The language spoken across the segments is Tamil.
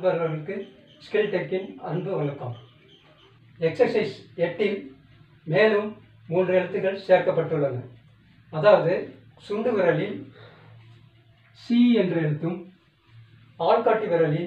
நண்பர்களுக்கு ஸ்கில் டெக்கின் அன்பு வணக்கம் எக்ஸசைஸ் எட்டில் மேலும் மூன்று எழுத்துக்கள் சேர்க்கப்பட்டுள்ளன அதாவது சுண்டு விரலில் சி என்ற எழுத்தும் ஆள்காட்டி விரலில்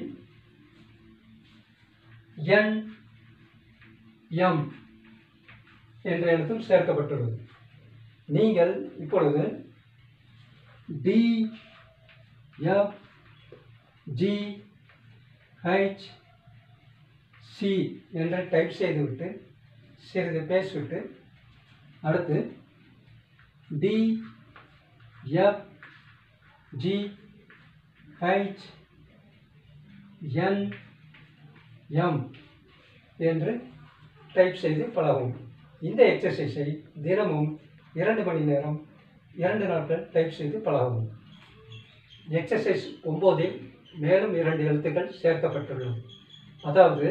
என் எம் என்ற எழுத்தும் சேர்க்கப்பட்டுள்ளது நீங்கள் இப்பொழுது D F G H C என்று டைப் செய்துவிட்டு சிறிது பேசிவிட்டு அடுத்து D F G H N M என்று டைப் செய்து பழகவும் இந்த எக்ஸசைஸை தினமும் இரண்டு மணி நேரம் இரண்டு நாட்கள் டைப் செய்து பழகவும் எக்ஸசைஸ் ஒம்போதில் மேலும் இரண்டு எழுத்துக்கள் சேர்க்கப்பட்டுள்ளன அதாவது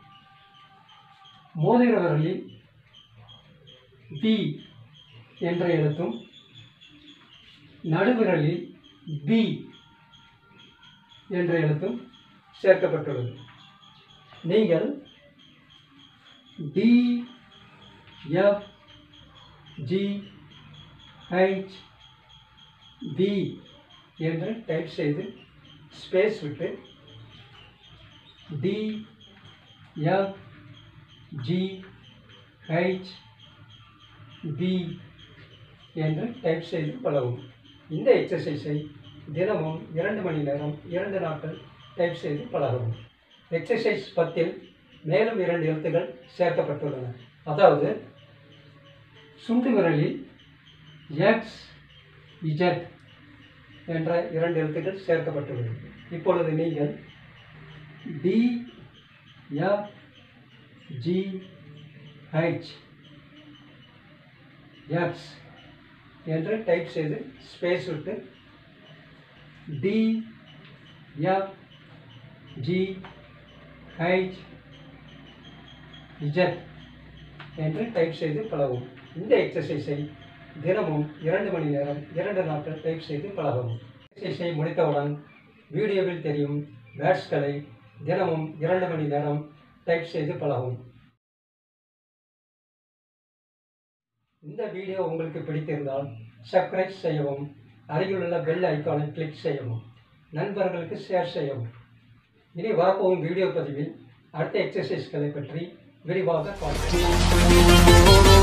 மோதிர விரலில் பி என்ற எழுத்தும் நடுவிரலில் பி என்ற எழுத்தும் சேர்க்கப்பட்டுள்ளது நீங்கள் D F G H B என்று டைப் செய்து ஸ்பேஸ் விட்டு D F G H B என்று டைப் செய்து பழகும் இந்த எக்ஸசைஸை தினமும் இரண்டு மணி நேரம் இரண்டு நாட்கள் டைப் செய்து பழகவும் எக்ஸசைஸ் பத்தில் மேலும் இரண்டு எழுத்துக்கள் சேர்க்கப்பட்டுள்ளன அதாவது சுண்டு விரலில் எக்ஸ் இஜட் என்ற இரண்டு எழுத்துக்கள் சேர்க்கப்பட்டுள்ளது இப்பொழுது நீங்கள் D F G H X என்று டைப் செய்து ஸ்பேஸ் விட்டு D F G H Z என்று டைப் செய்து பழகவும் இந்த எக்ஸசைஸை தினமும் இரண்டு மணி நேரம் இரண்டு நாட்கள் டைப் செய்து பழகவும் எக்ஸசைஸை முடித்தவுடன் வீடியோவில் தெரியும் வேர்ட்ஸ்களை தினமும் இரண்டு மணி நேரம் டைப் செய்து பழகவும் இந்த வீடியோ உங்களுக்கு பிடித்திருந்தால் சப்ஸ்கிரைப் செய்யவும் அருகிலுள்ள பெல் ஐக்கானை கிளிக் செய்யவும் நண்பர்களுக்கு ஷேர் செய்யவும் இனி வரப்போகும் வீடியோ பதிவில் அடுத்த எக்ஸசைஸ்களை பற்றி விரிவாக பார்க்கலாம்